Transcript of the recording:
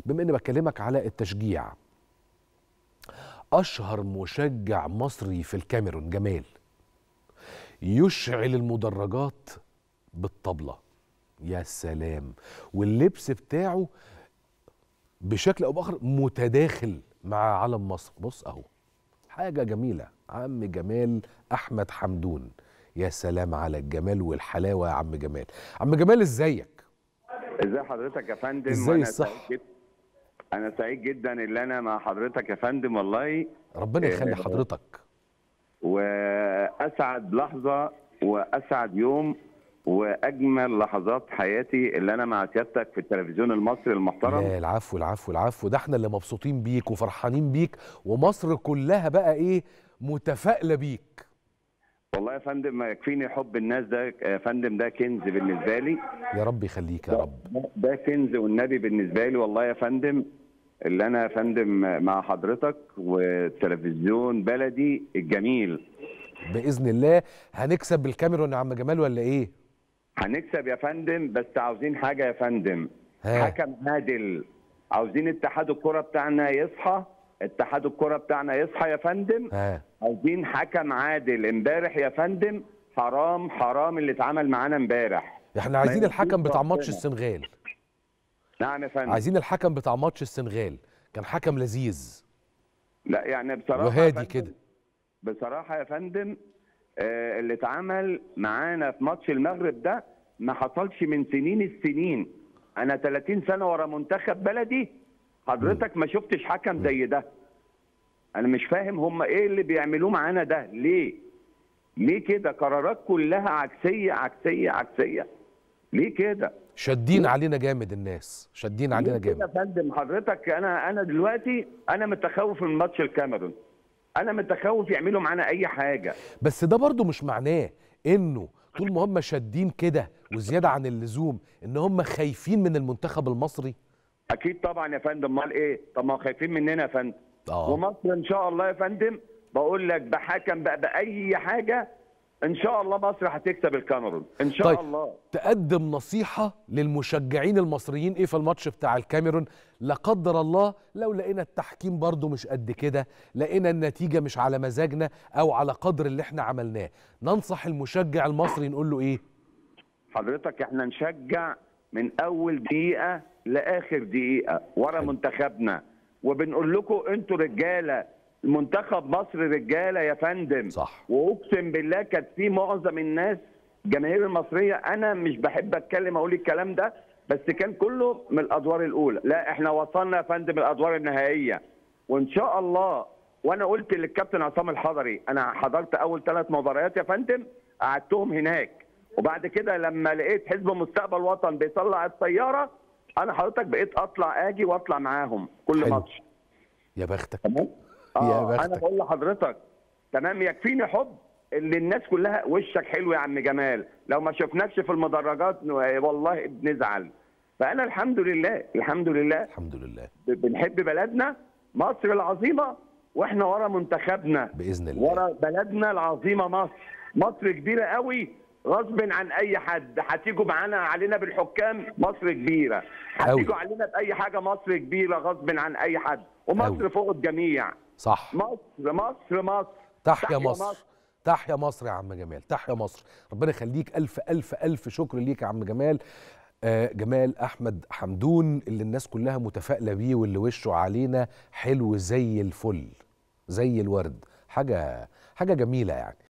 بما اني بكلمك على التشجيع اشهر مشجع مصري في الكاميرون جمال يشعل المدرجات بالطبله يا سلام واللبس بتاعه بشكل او باخر متداخل مع علم مصر بص اهو حاجه جميله عم جمال احمد حمدون يا سلام على الجمال والحلاوه يا عم جمال عم جمال ازيك ازي حضرتك يا فندم ازاي وأنا الصح؟ سعيد جد- انا سعيد جدا ان انا مع حضرتك يا فندم والله ربنا يخلي إيه. حضرتك واسعد لحظه واسعد يوم واجمل لحظات حياتي اللي انا مع سيادتك في التلفزيون المصري المحترم لا العفو العفو العفو ده احنا اللي مبسوطين بيك وفرحانين بيك ومصر كلها بقى ايه متفائله بيك والله يا فندم ما يكفيني حب الناس ده يا فندم ده كنز بالنسبه لي يا رب يخليك يا رب ده كنز والنبي بالنسبه لي والله يا فندم اللي انا يا فندم مع حضرتك والتلفزيون بلدي الجميل باذن الله هنكسب بالكاميرون يا عم جمال ولا ايه هنكسب يا فندم بس عاوزين حاجه يا فندم ها. حكم عادل عاوزين اتحاد الكره بتاعنا يصحى اتحاد الكره بتاعنا يصحى يا فندم ها عاوزين حكم عادل امبارح يا فندم حرام حرام اللي اتعمل معانا امبارح احنا عايزين ما الحكم يرضيش بتاع ماتش ربنا. السنغال نعم يا فندم عايزين الحكم بتاع ماتش السنغال كان حكم لذيذ لا يعني بصراحه يا وهادي فندم- كده بصراحه يا فندم آه، اللي اتعمل معانا في ماتش المغرب ده ما حصلش من سنين السنين انا 30 سنه ورا منتخب بلدي حضرتك ما شفتش حكم زي ده انا مش فاهم هم ايه اللي بيعملوه معانا ده ليه ليه كده قرارات كلها عكسيه عكسيه عكسيه ليه كده شادين علينا جامد الناس شادين علينا ليه كده جامد يا فندم حضرتك انا انا دلوقتي انا متخوف من ماتش الكاميرون انا متخوف يعملوا معانا اي حاجه بس ده برضو مش معناه انه طول ما هم شادين كده وزياده عن اللزوم ان هم خايفين من المنتخب المصري اكيد طبعا يا فندم امال ايه طب ما خايفين مننا يا فندم اه ومصر ان شاء الله يا فندم بقول لك بحكم بقى باي حاجه ان شاء الله مصر هتكسب الكاميرون ان شاء طيب. الله تقدم نصيحة للمشجعين المصريين ايه في الماتش بتاع الكاميرون لا قدر الله لو لقينا التحكيم برضو مش قد كده لقينا النتيجة مش على مزاجنا او على قدر اللي احنا عملناه ننصح المشجع المصري نقول له ايه حضرتك احنا نشجع من اول دقيقه لاخر دقيقه ورا حلو. منتخبنا وبنقول لكم انتوا رجاله منتخب مصر رجاله يا فندم صح واقسم بالله كانت في معظم الناس الجماهير المصريه انا مش بحب اتكلم اقول الكلام ده بس كان كله من الادوار الاولى لا احنا وصلنا يا فندم الادوار النهائيه وان شاء الله وانا قلت للكابتن عصام الحضري انا حضرت اول ثلاث مباريات يا فندم قعدتهم هناك وبعد كده لما لقيت حزب مستقبل وطن بيطلع الطياره انا حضرتك بقيت اطلع اجي واطلع معاهم كل حلو. ماتش يا بختك تمام يا اه انا بختك. بقول لحضرتك تمام يكفيني حب اللي الناس كلها وشك حلو يا عم جمال لو ما شفناكش في المدرجات ن- والله بنزعل فانا الحمد لله الحمد لله الحمد لله ب- بنحب بلدنا مصر العظيمه واحنا ورا منتخبنا باذن الله ورا بلدنا العظيمه مصر مصر كبيره قوي غصب عن اي حد هتيجوا معانا علينا بالحكام مصر كبيره أوي. هتيجوا علينا باي حاجه مصر كبيره غصب عن اي حد ومصر أوي. فوق الجميع صح مصر مصر مصر تحيا مصر تحيا مصر يا عم جمال تحيا مصر ربنا يخليك الف الف الف شكر ليك يا عم جمال آه جمال احمد حمدون اللي الناس كلها متفائله بيه واللي وشه علينا حلو زي الفل زي الورد حاجه حاجه جميله يعني